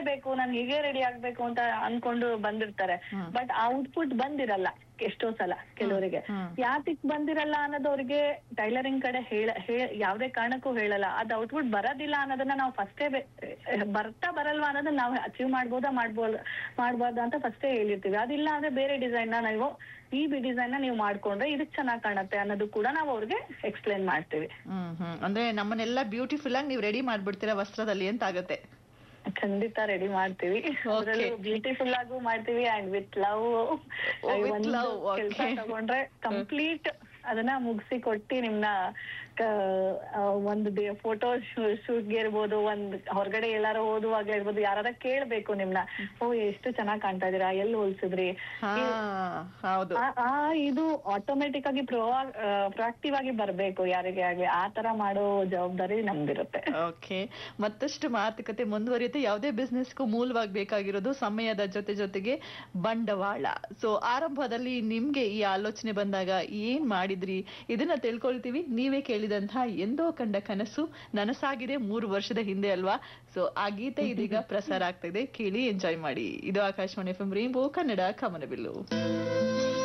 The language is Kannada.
ಬೇಕು ನಾನು ಹೀಗೆ ರೆಡಿ ಆಗ್ಬೇಕು ಅಂತ ಅನ್ಕೊಂಡು ಬಂದಿರ್ತಾರೆ ಹ್ಮ್. ಬಟ್ ಔಟ್ಪುಟ್ ಬಂದಿರಲ್ಲ ಎಷ್ಟೋ ಸಲ ಕೆಲವರಿಗೆ ಹ್ಮ್. ಯಾತಿಕ್ ಬಂದಿರಲ್ಲ ಅನ್ನೋದು ಅವ್ರಿಗೆ ಟೈಲರಿಂಗ್ ಕಡೆ ಹೇಳ ಹೇ- ಯಾವ್ದೇ ಕಾರಣಕ್ಕೂ ಹೇಳಲ್ಲ ಅದ್ ಔಟ್ಪುಟ್ ಬರೋದಿಲ್ಲ ಅನ್ನೋದನ್ನ ನಾವು ಫಸ್ಟೇ ಬರ್ತಾ ಬರಲ್ವಾ ಅನ್ನೋದನ್ನ ನಾವು ಅಚೀವ್ ಮಾಡ್ಬೋದಾ ಮಾಡ್ಬೋದ ಮಾಡ್ಬಾರ್ದಾ ಅಂತ ಫಸ್ಟೇ ಹೇಳಿರ್ತೀವಿ ಅದಿಲ್ಲ ಅಂದ್ರೆ ಬೇರೆ ಡಿಸೈನ್ ನ ನೀವು ಈ ಡಿಸೈನ್ ನ ನೀವು ಮಾಡ್ಕೊಂಡ್ರೆ ಇದಕ್ ಚೆನ್ನಾಗ್ ಕಾಣತ್ತೆ ಅನ್ನೋದು ಕೂಡ ನಾವು ಅವ್ರಿಗೆ ಎಕ್ಸ್ಪ್ಲೈನ್ ಮಾಡ್ತೀವಿ ಹ್ಮ್ ಹ್ಮ್ ಅಂದ್ರೆ ನಮ್ಮನ್ನೆಲ್ಲ ಬ್ಯೂಟಿಫುಲ್ ಆಗಿ ನೀವು ರೆಡಿ ಮಾಡ್ಬಿಡ್ತೀರಾ ವಸ್ತ್ರದಲ್ಲಿ ಅಂತ ಆಗತ್ತೆ ಖಂಡಿತ ರೆಡಿ ಮಾಡ್ತೀವಿ ಅದ್ರಲ್ಲೂ ಬ್ಯೂಟಿಫುಲ್ ಆಗೂ ಮಾಡ್ತೀವಿ and with love with love, ಕೆಲಸ okay. ತಗೊಂಡ್ರೆ ಕಂಪ್ಲೀಟ್ ಅದನ್ನ ಮುಗಿಸಿ ಕೊಟ್ಟಿ ನಿಮ್ನ ಕ- ಆ, ಒಂದು ಫೋಟೋ ಶೂಟ್ಗೆ ಇರ್ಬೋದು ಒಂದ್ ಹೊರಗಡೆ ಎಲ್ಲಾರು ಓದುವಾಗ ಇರ್ಬೋದು ಯಾರಾರ ಕೇಳ್ಬೇಕು ನಿಮ್ನ ಓ ಎಷ್ಟು ಚೆನ್ನಾಗ್ ಕಾಣ್ತಾ ಇದೀರಾ ಎಲ್ಲಿ ಹೋಲ್ಸಿದ್ರಿ ಹಾ ಹೌದು ಆ- ಆ ಇದು ಆಟೋಮೆಟಿಕ್ ಆಗಿ ಪ್ರೊ ಪ್ರೊಆಕ್ಟಿವ್ ಆಗಿ ಬರ್ಬೇಕು ಯಾರಿಗೆ ಆಗ್ಲಿ ಆ ತರ ಮಾಡೋ ಜವಾಬ್ದಾರಿ ನಮ್ದಿರುತ್ತೆ ಓಕೆ ಮತ್ತಷ್ಟು ಮಾತುಕತೆ ಮುಂದುವರಿಯುತ್ತೆ ಯಾವುದೇ ಬಿಸ್ನೆಸ್ಗೂ ಮೂಲವಾಗಿ ಬೇಕಾಗಿರೋದು ಸಮಯದ ಜೊತೆ ಜೊತೆಗೆ ಬಂಡವಾಳ ಸೊ ಆರಂಭದಲ್ಲಿ ನಿಮ್ಗೆ ಈ ಆಲೋಚನೆ ಬಂದಾಗ ಏನ್ ಮಾಡಿದ್ರಿ ಇದನ್ನ ತಿಳ್ಕೊಳ್ತೀವಿ ನೀವೇ ಕೇಳಿದಂತಹ ಎಂದೋ ಕಂಡ ಕನಸು ನನಸಾಗಿದೆ ಮೂರು ವರ್ಷದ ಹಿಂದೆ ಅಲ್ವಾ ಸೊ ಆ ಗೀತೆ ಇದೀಗ ಪ್ರಸಾರ ಆಗ್ತಾ ಇದೆ ಕೇಳಿ ಎಂಜಾಯ್ ಮಾಡಿ ಇದು Akashvani F M rainbow Kannada ಕಮನಬಿಲ್ಲು